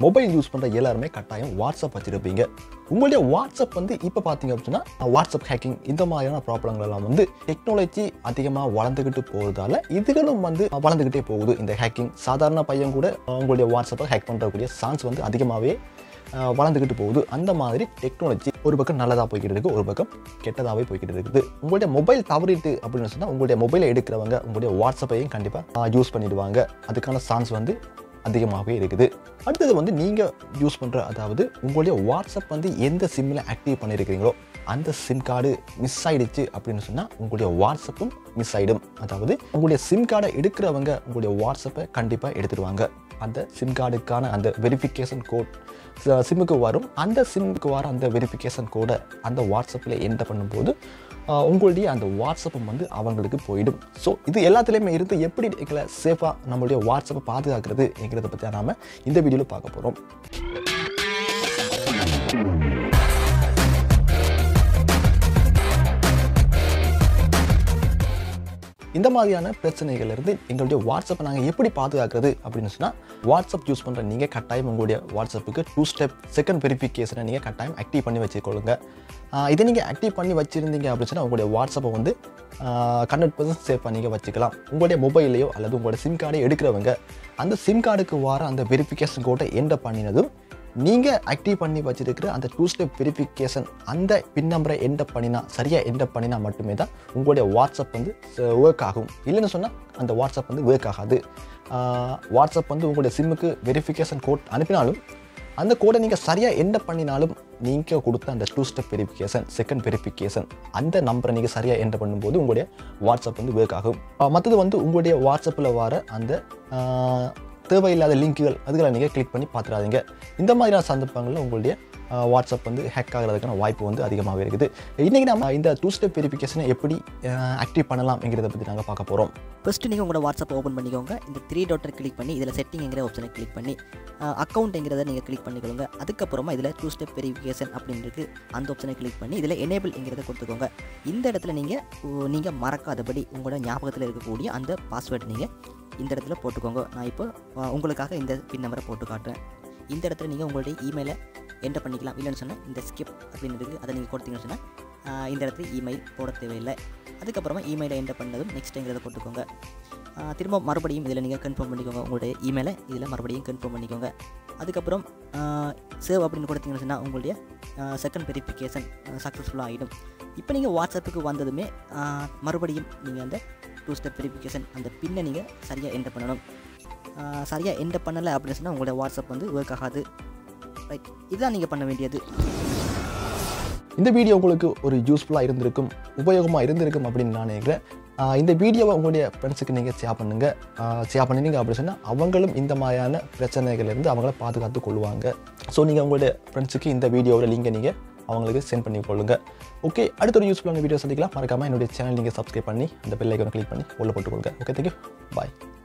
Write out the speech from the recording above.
mobile use பண்ணுற எல்லாருமே கட்டாயம் வாட்ஸ்அப் வச்சுருப்பீங்க உங்களுடைய வாட்ஸ்அப் வந்து இப்போ பார்த்தீங்க அப்படின்னா வாட்ஸ்அப் ஹேக்கிங் இந்த மாதிரியான ப்ராப்ளங்கள் எல்லாம் வந்து டெக்னாலஜி அதிகமாக வளர்ந்துக்கிட்டு போகிறதால இதுகளும் வந்து வளர்ந்துக்கிட்டே போகுது இந்த ஹேக்கிங் சாதாரண பையன் கூட அஹ், உங்களுடைய வாட்ஸ்அப்பை ஹேக் பண்ணுறக்கூடிய சான்ஸ் வந்து அதிகமாகவே அஹ், வளர்ந்துக்கிட்டு போகுது அந்த மாதிரி டெக்னாலஜி ஒரு பக்கம் நல்லதாக போய்கிட்டு இருக்கு ஒரு பக்கம் கெட்டதாகவே போய்கிட்டு இருக்குது உங்களுடைய மொபைல் தவறிட்டு அப்படின்னு சொன்னால் உங்களுடைய மொபைலை எடுக்கிறவங்க உங்களுடைய வாட்ஸ்அப்பையும் கண்டிப்பாக யூஸ் பண்ணிடுவாங்க அதுக்கான சான்ஸ் வந்து அதிகமாகவே இருக்குது அடுத்தது வந்து நீங்கள் யூஸ் பண்ணுற அதாவது உங்களுடைய வாட்ஸ்அப் வந்து எந்த சிம்மில் ஆக்டிவ் பண்ணியிருக்கிறீங்களோ அந்த சிம் கார்டு மிஸ் ஆயிடுச்சு அப்படின்னு சொன்னால் உங்களுடைய வாட்ஸ்அப்பும் மிஸ் ஆகிடும் அதாவது உங்களுடைய சிம் கார்டை எடுக்கிறவங்க உங்களுடைய வாட்ஸ்அப்பை கண்டிப்பாக எடுத்துடுவாங்க அந்த சிம் கார்டுக்கான அந்த வெரிஃபிகேஷன் கோட் சிம்முக்கு வரும் அந்த சிம்முக்கு வர அந்த வெரிஃபிகேஷன் கோடை அந்த வாட்ஸ்அப்பில் என்டர் பண்ணும்போது ஆஹ், உங்களுடைய அந்த வாட்ஸ்அப்பும் வந்து அவங்களுக்கு போயிடும் ஸோ இது எல்லாத்துலேயுமே இருந்து எப்படி எங்களை சேஃபாக நம்மளுடைய வாட்ஸ்அப்பை பாதுகாக்கிறது என்கிறத பற்றி நாம் இந்த வீடியோவில் பார்க்க போகிறோம் இந்த மாதிரியான பிரச்சனைகள் இருந்து எங்களுடைய வாட்ஸ்அப்பை நாங்கள் எப்படி பாதுகாக்கிறது அப்படின்னு சொன்னால் வாட்ஸ்அப் யூஸ் பண்ணுற நீங்கள் கட்டாயம் உங்களுடைய வாட்ஸ்அப்புக்கு டூ ஸ்டெப் செகண்ட் வெரிஃபிகேஷனை நீங்கள் கட்டாயம் ஆக்டிவ் பண்ணி வச்சுக்கொள்ளுங்க ஆஹ் இதை நீங்கள் ஆக்டிவ் பண்ணி வச்சுருந்தீங்க அப்படின்னு சொன்னால் உங்களுடைய வாட்ஸ்அப்பை வந்து ஹண்ட்ரட் பர்சன்ட் சேஃபாக நீங்கள் வச்சுக்கலாம் உங்களுடைய மொபைல்லையோ அல்லது உங்களுடைய சிம் கார்டை எடுக்கிறவங்க அந்த சிம் கார்டுக்கு வர அந்த வெரிஃபிகேஷன் கோட்டை என்டர் பண்ணினதும் நீங்கள் ஆக்டிவ் பண்ணி வச்சிருக்கிற அந்த டூ ஸ்டெப் வெரிஃபிகேஷன் அந்த பின் நம்பரை என்டர் பண்ணினா சரியாக என்டர் பண்ணினா மட்டுமே தான் உங்களுடைய வாட்ஸ்அப் வந்து ஒர்க் ஆகும் இல்லைன்னு சொன்னால் அந்த வாட்ஸ்அப் வந்து ஒர்க் ஆகாது ஆஹ் வாட்ஸ்அப் வந்து உங்களுடைய சிம்முக்கு வெரிஃபிகேஷன் கோட் அனுப்பினாலும் அந்த கோடை நீங்கள் சரியாக என்டர் பண்ணினாலும் நீங்கள் கொடுத்த அந்த two step verification second verification அந்த நம்பரை நீங்கள் சரியாக என்டர் பண்ணும்போது உங்களுடைய வாட்ஸ்அப் வந்து ஒர்க் ஆகும் மற்றது வந்து உங்களுடைய வாட்ஸ்அப்பில் வர அந்த ஆஹ், தேவையில்லாத லிங்க்குகள் அதுகளை நீங்கள் கிளிக் பண்ணி பார்த்துடாதீங்க இந்த மாதிரியான சந்தர்ப்பங்களில் உங்களுடைய ஆஹ், வாட்ஸ்அப் வந்து ஹேக் ஆகிறதுக்கான வாய்ப்பு வந்து அதிகமாகவே இருக்குது இன்றைக்கி நம்ம இந்த டூ ஸ்டெப் வெரிஃபிகேஷனை எப்படி ஆக்டிவ் பண்ணலாம்ங்கிறத பற்றி நாங்கள் பார்க்க போகிறோம் ஃபஸ்ட்டு நீங்கள் உங்களோட வாட்ஸ்அப் ஓப்பன் பண்ணிக்கோங்க இந்த த்ரீ டாட்டை கிளிக் பண்ணி இதில் செட்டிங்கிற ஆப்ஷனை கிளிக் பண்ணி அக்கௌண்ட்டுங்கிறத நீங்கள் கிளிக் பண்ணிக்கொள்ளுங்க அதுக்கப்புறமா இதில் டூ ஸ்டெப் வெரிஃபிகேஷன் அப்படின்னு இருக்கு அந்த ஆப்ஷனை கிளிக் பண்ணி இதில் எனேபிள்ங்கிறத கொடுத்துக்கோங்க இந்த இடத்துல நீங்கள் நீங்கள் மறக்காதபடி உங்களோட ஞாபகத்தில் இருக்கக்கூடிய அந்த பாஸ்வேர்டு நீங்கள் இந்த இடத்துல போட்டுக்கோங்க நான் இப்போ அஹ், உங்களுக்காக இந்த பின் நம்பரை போட்டு காட்டுறேன் இந்த இடத்துல நீங்கள் உங்களுடைய இமெயிலை என்டர் பண்ணிக்கலாம் இல்லைன்னு சொன்னால் இந்த ஸ்கிப் அப்படின்னு இருக்குது அதை நீங்கள் கொடுத்தீங்கன்னு சொன்னால் ஆஹ் இந்த இடத்துல இமெயில் போட தேவையில்லை அதுக்கப்புறமா இமெயிலை என்டர் பண்ணதும் நெக்ஸ்ட்டுங்கிறத போட்டுக்கோங்க ஆஹ் திரும்ப மறுபடியும் இதில் நீங்கள் கன்ஃபார்ம் பண்ணிக்கோங்க உங்களுடைய இமெயிலை இதில் மறுபடியும் கன்ஃபார்ம் பண்ணிக்கோங்க அதுக்கப்புறம் சேவ் அப்படின்னு கொடுத்தீங்கன்னு சொன்னால் உங்களுடைய செகண்ட் வெரிஃபிகேஷன் சக்ஸஸ்ஃபுல்லாக ஆகிடும் இப்போ நீங்கள் வாட்ஸ்அப்புக்கு வந்ததுமே ஆஹ் மறுபடியும் நீங்கள் அந்த டூ ஸ்டெப் வெரிஃபிகேஷன் அந்த பின்னை நீங்கள் சரியாக என்டர் பண்ணணும் சரியாக என்டர் பண்ணலை அப்படின்னு சொன்னால் உங்களுடைய வாட்ஸ்அப் வந்து ஒர்க் ஆகாது ரைட் இதுதான் நீங்கள் பண்ண வேண்டியது இந்த வீடியோ உங்களுக்கு ஒரு யூஸ்ஃபுல்லாக இருந்திருக்கும் உபயோகமாக இருந்திருக்கும் அப்படின்னு நான் நினைக்கிறேன் ஆஹ் இந்த வீடியோவை உங்களுடைய ஃப்ரெண்ட்ஸுக்கு நீங்கள் ஷேர் பண்ணுங்கள் ஷேர் பண்ணினீங்க அப்படின்னு சொன்னால் அவங்களும் இந்த மாதிரியான பிரச்சனைகள்லேருந்து அவங்கள பாதுகாத்து கொள்வாங்க ஸோ நீங்கள் உங்களுடைய ஃப்ரெண்ட்ஸுக்கு இந்த வீடியோவோட லிங்கை நீங்கள் அவங்களுக்கு சென்ட் பண்ணி கொள்ளுங்க ஓகே அடுத்த ஒரு யூஸ்ஃபுல்லான வீடியோ சந்திக்கலாம் மறக்காமல் என்னுடைய சேனல் நீங்கள் சப்ஸ்கிரைப் பண்ணி அந்த பெல் ஐக்கனை கிளிக் பண்ணி உள்ள போட்டுக்கொள்ளுங்க ஓகே தேங்க்யூ பாய்